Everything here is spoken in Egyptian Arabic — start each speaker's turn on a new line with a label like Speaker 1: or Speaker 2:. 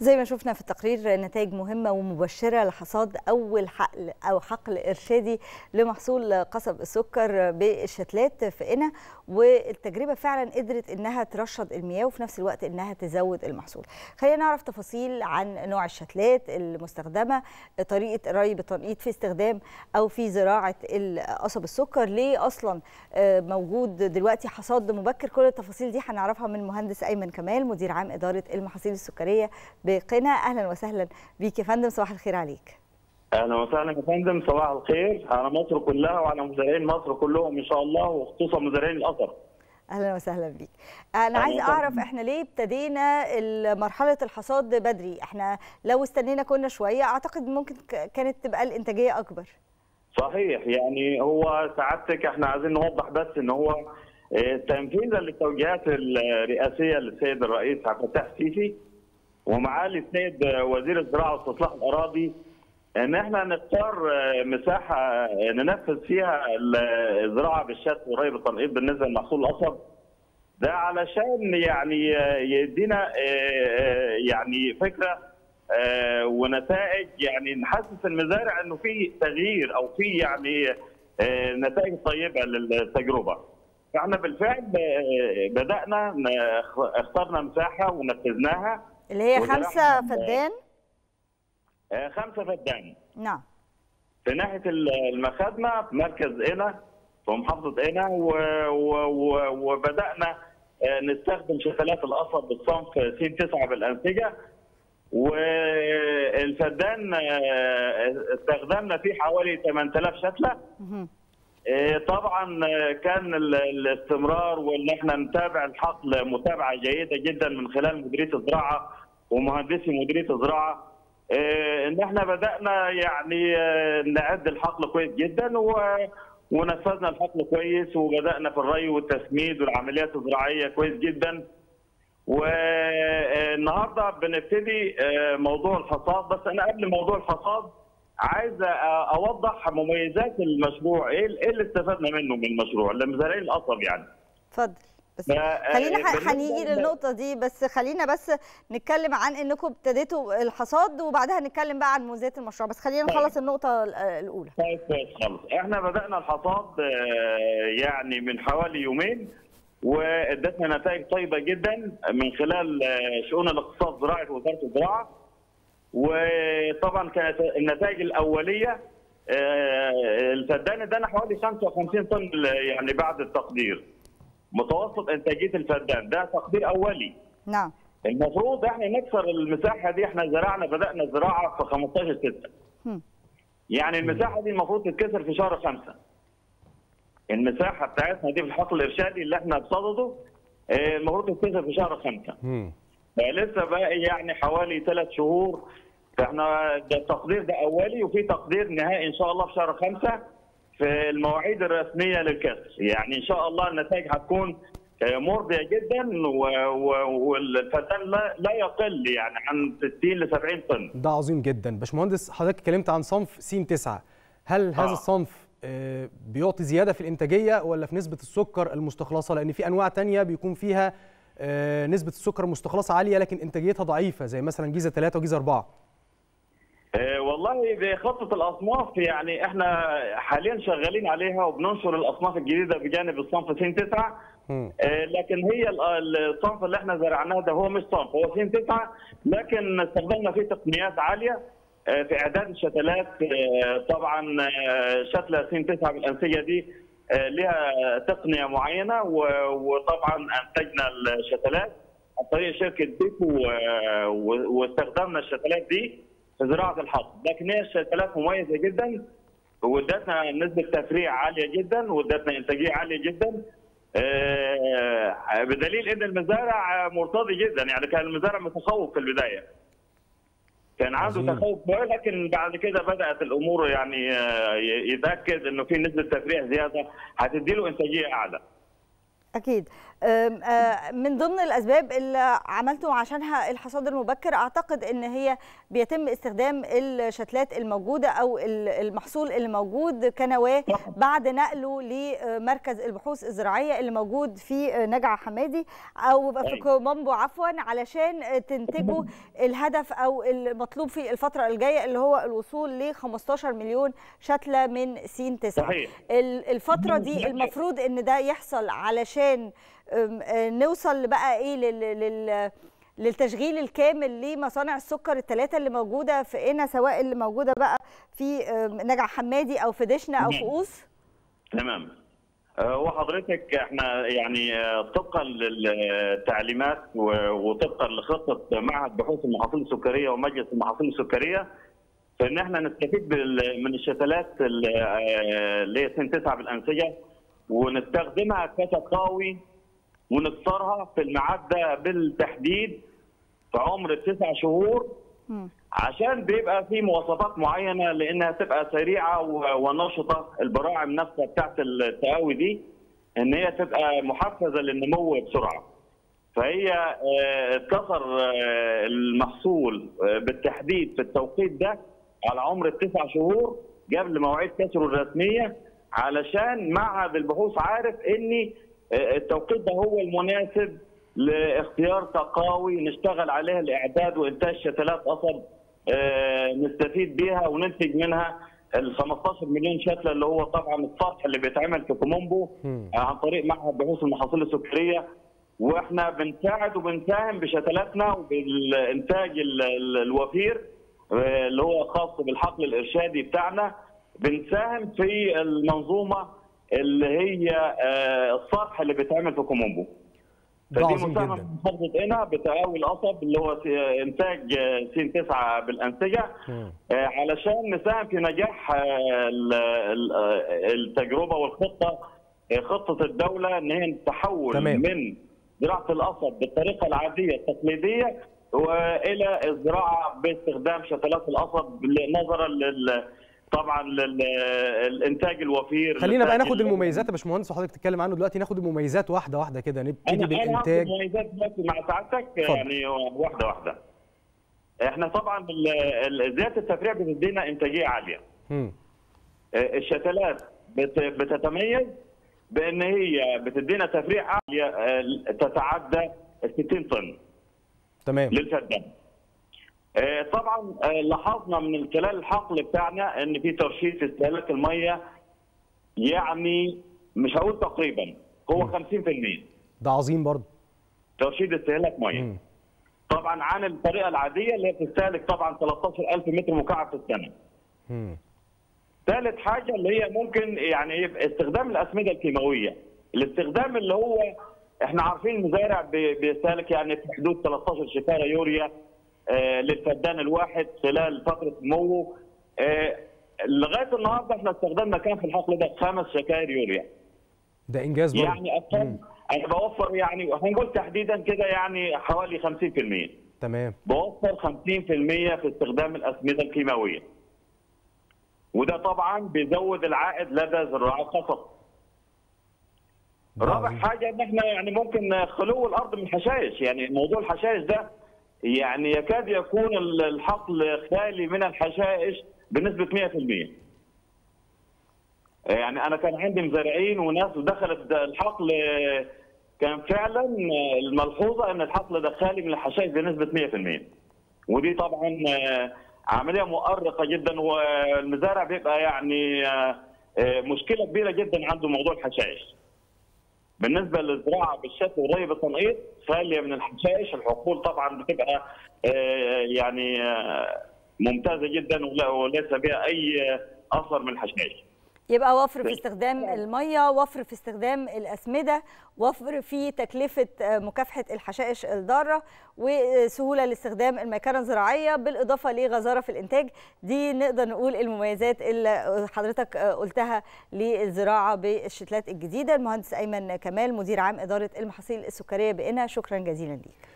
Speaker 1: زي ما شفنا في التقرير نتائج مهمة ومبشرة لحصاد أول حقل أو حقل إرشادي لمحصول قصب السكر بالشتلات في قنا والتجربة فعلا قدرت إنها ترشد المياه وفي نفس الوقت إنها تزود المحصول خلينا نعرف تفاصيل عن نوع الشتلات المستخدمة طريقة الري بالتنقيط في استخدام أو في زراعة قصب السكر ليه أصلا موجود دلوقتي حصاد مبكر كل التفاصيل دي هنعرفها من المهندس أيمن كمال مدير عام إدارة المحاصيل السكرية بقنا اهلا وسهلا بيك يا فندم صباح الخير عليك
Speaker 2: اهلا وسهلا يا فندم صباح الخير على مصر كلها وعلى مزارعين مصر كلهم ان شاء الله وخصوصا مزارعين الاثر
Speaker 1: اهلا وسهلا بيك انا عايز اعرف احنا ليه ابتدينا مرحله الحصاد بدري احنا لو استنينا كنا شويه اعتقد ممكن كانت تبقى الانتاجيه اكبر
Speaker 2: صحيح يعني هو سعادتك احنا عايزين نوضح بس ان هو تنفيذا للتوجيهات الرئاسيه للسيد الرئيس عبد الفتاح السيسي ومعالي السيد وزير الزراعه واستصلاح الاراضي ان احنا نختار مساحه ننفذ فيها الزراعه بالشتل وري بالتنقيط بالنسبه لمحصول القصب ده علشان يعني يدينا يعني فكره ونتائج يعني نحسس المزارع انه في تغيير او في يعني نتائج طيبه للتجربه. فاحنا بالفعل بدانا اخترنا مساحه ونفذناها
Speaker 1: اللي هي خمسة فدان
Speaker 2: خمسة فدان
Speaker 1: نعم
Speaker 2: في ناحية المخادمة في مركز قنا في محافظة قنا وبدأنا نستخدم شتلات القصب بالصنف س 9 بالأنسجة والفدان استخدمنا فيه حوالي 8000 شتلة طبعا كان الاستمرار وان احنا نتابع الحقل متابعه جيده جدا من خلال مديريه الزراعه ومهندسي مديريه الزراعه ان احنا بدانا يعني نعد الحقل كويس جدا ونفذنا الحقل كويس وبدانا في الري والتسميد والعمليات الزراعيه كويس جدا والنهارده بنبتدي موضوع الحصاد بس انا قبل موضوع الحصاد عايز اوضح مميزات المشروع ايه اللي استفدنا منه من المشروع لمزارعين القصب يعني
Speaker 1: اتفضل بس خلينا هنيجي للنقطه دي بس خلينا بس نتكلم عن انكم ابتديتوا الحصاد وبعدها نتكلم بقى عن مميزات المشروع بس خلينا نخلص النقطه الاولى
Speaker 2: طيب كويس خالص احنا بدانا الحصاد يعني من حوالي يومين وادتنا نتائج طيبه جدا من خلال شؤون الاقتصاد زراعه وزاره الزراعه وطبعا كانت النتائج الاوليه الفدان ادانا حوالي 55 طن يعني بعد التقدير متوسط انتاجيه الفدان ده تقدير اولي
Speaker 1: نعم
Speaker 2: المفروض احنا نكسر المساحه دي احنا زرعنا بدانا زراعه في 15 6 يعني المساحه دي المفروض تتكسر في شهر 5 المساحه بتاعتنا دي في الحقل الارشادي اللي احنا بصدده المفروض تتكسر في شهر 5 لسه باقي يعني حوالي ثلاث شهور فاحنا ده التقدير ده اولي وفي تقدير نهائي ان شاء الله في شهر خمسه في المواعيد الرسميه للكسر، يعني ان شاء الله النتائج هتكون مرضيه جدا والفدان لا, لا يقل يعني عن 60 ل 70 طن.
Speaker 3: ده عظيم جدا، باشمهندس حضرتك اتكلمت عن صنف س 9 هل هذا آه. الصنف بيعطي زياده في الانتاجيه ولا في نسبه السكر المستخلصه؟ لان في انواع ثانيه بيكون فيها نسبه السكر المستخلصه عاليه لكن انتاجيتها ضعيفه زي مثلا جيزه 3 وجيزه 4
Speaker 2: أه والله بخطه الاصناف يعني احنا حاليا شغالين عليها وبننشر الاصناف الجديده بجانب الصنف س 9 أه لكن هي الصنف اللي احنا زرعناه ده هو مش صنف هو س 9 لكن استخدمنا فيه تقنيات عاليه أه في اعداد الشتلات طبعا شتله س 9 بالانسجه دي لها تقنيه معينه وطبعا انتجنا الشتلات عن طريق شركه بيكو واستخدمنا الشتلات دي في زراعه الحصد، لكن هي الشتلات مميزه جدا وادتنا نسبه تفريع عاليه جدا وادتنا انتاجيه عاليه جدا بدليل ان المزارع مرتضي جدا يعني كان المزارع متخوف في البدايه. كان عنده تخوف لكن بعد كده بدات الامور يعني يتاكد انه في نسبه تفريع زياده هتدي له انتاجيه اعلى.
Speaker 1: اكيد من ضمن الاسباب اللي عملتوا عشانها الحصاد المبكر اعتقد ان هي بيتم استخدام الشتلات الموجوده او المحصول اللي موجود كنواه بعد نقله لمركز البحوث الزراعيه اللي موجود في نجع حمادي او في كومامبو عفوا علشان تنتجوا الهدف او المطلوب في الفتره الجايه اللي هو الوصول ل 15 مليون شتله من سين 9
Speaker 2: صحيح.
Speaker 1: الفتره دي المفروض ان ده يحصل علشان نوصل بقى ايه لل, لل للتشغيل الكامل لمصانع السكر الثلاثه اللي موجوده في قنا سواء اللي موجوده بقى في نجع حمادي او في دشنا او في قوس
Speaker 2: تمام وحضرتك احنا يعني طبقا للتعليمات وطبقا لخطه معهد بحوث المحاصيل السكريه ومجلس المحاصيل السكريه فان احنا نستفيد من الشتلات اللي هي سن 9 بالانسجه ونستخدمها كتقاوي ونكسرها في الميعاد ده بالتحديد في عمر التسع شهور عشان بيبقى في مواصفات معينه لانها تبقى سريعه ونشطه البراعم نفسها بتاعت التقاوي دي ان هي تبقى محفزه للنمو بسرعه. فهي اتكسر المحصول بالتحديد في التوقيت ده على عمر التسع شهور قبل مواعيد كسره الرسميه علشان معهد البحوث عارف ان التوقيت ده هو المناسب لاختيار تقاوي نشتغل عليها الاعداد وانتاج شتلات قصب نستفيد بيها وننتج منها ال 15 مليون شتله اللي هو طبعا الصرح اللي بيتعمل في كومومبو عن طريق معهد بحوث المحاصيل السكريه واحنا بنساعد وبنساهم بشتلاتنا وبالانتاج الوفير اللي هو خاص بالحقل الارشادي بتاعنا بنساهم في المنظومه اللي هي الصرح اللي بيتعمل في كومومبو. فدي مساهمه من محافظه قنا بتقاوي القصب اللي هو انتاج سين 9 بالانسجه علشان نساهم في نجاح التجربه والخطه خطه الدوله ان هي تحول
Speaker 3: تمام.
Speaker 2: من زراعه القصب بالطريقه العاديه التقليديه والى الزراعه باستخدام شتلات القصب نظرا لل طبعا للانتاج الوفير
Speaker 3: خلينا بقى ناخد المميزات يا باشمهندس وحضرتك تتكلم عنه دلوقتي ناخد المميزات واحده واحده كده نبتدي بالانتاج
Speaker 2: انا المميزات دلوقتي مع سعادتك يعني واحده واحده احنا طبعا زياده التفريع بتدينا انتاجيه عاليه
Speaker 3: م.
Speaker 2: الشتلات بتتميز بان هي بتدينا تفريع عاليه تتعدى 60 طن
Speaker 3: تمام
Speaker 2: للفدان طبعا لاحظنا من خلال الحقل بتاعنا ان في ترشيد في استهلاك الميه يعني مش هقول تقريبا هو 50%
Speaker 3: ده عظيم برضه
Speaker 2: ترشيد استهلاك ميه طبعا عن الطريقه العاديه اللي هي بتستهلك طبعا 13000 متر مكعب في السنه ثالث حاجه اللي هي ممكن يعني استخدام الاسمده الكيماويه الاستخدام اللي هو احنا عارفين المزارع بيستهلك يعني في حدود 13 شكاره يوريا آه للفدان الواحد خلال فتره نموه آه لغايه النهارده احنا استخدمنا كام في الحقل ده خمس شكاير يوريا
Speaker 3: ده انجاز برضه
Speaker 2: يعني اقل انا بوفر يعني هنقول تحديدا كده يعني حوالي 50%
Speaker 3: تمام
Speaker 2: بوفر 50% في استخدام الاسمده الكيماويه وده طبعا بيزود العائد لدى زراع القصب رابع حاجه ان احنا يعني ممكن خلو الارض من الحشائش يعني موضوع الحشائش ده يعني يكاد يكون الحقل خالي من الحشائش بنسبه 100% يعني انا كان عندي مزارعين وناس دخلت الحقل كان فعلا الملحوظه ان الحقل ده خالي من الحشائش بنسبه 100% ودي طبعا عمليه مؤرقه جدا والمزارع بيبقى يعني مشكله كبيره جدا عنده موضوع الحشائش بالنسبه للزراعه بالشكل قريب التنقيط خاليه من الحشائش الحقول طبعا بتبقى يعني ممتازه جدا وليس بها اي اثر من الحشائش
Speaker 1: يبقى وفر في استخدام الميه وفر في استخدام الاسمده وفر في تكلفه مكافحه الحشائش الضاره وسهوله لاستخدام الميكنه الزراعيه بالاضافه لغزاره في الانتاج دي نقدر نقول المميزات اللي حضرتك قلتها للزراعه بالشتلات الجديده المهندس ايمن كمال مدير عام اداره المحاصيل السكريه بقنا شكرا جزيلا ليك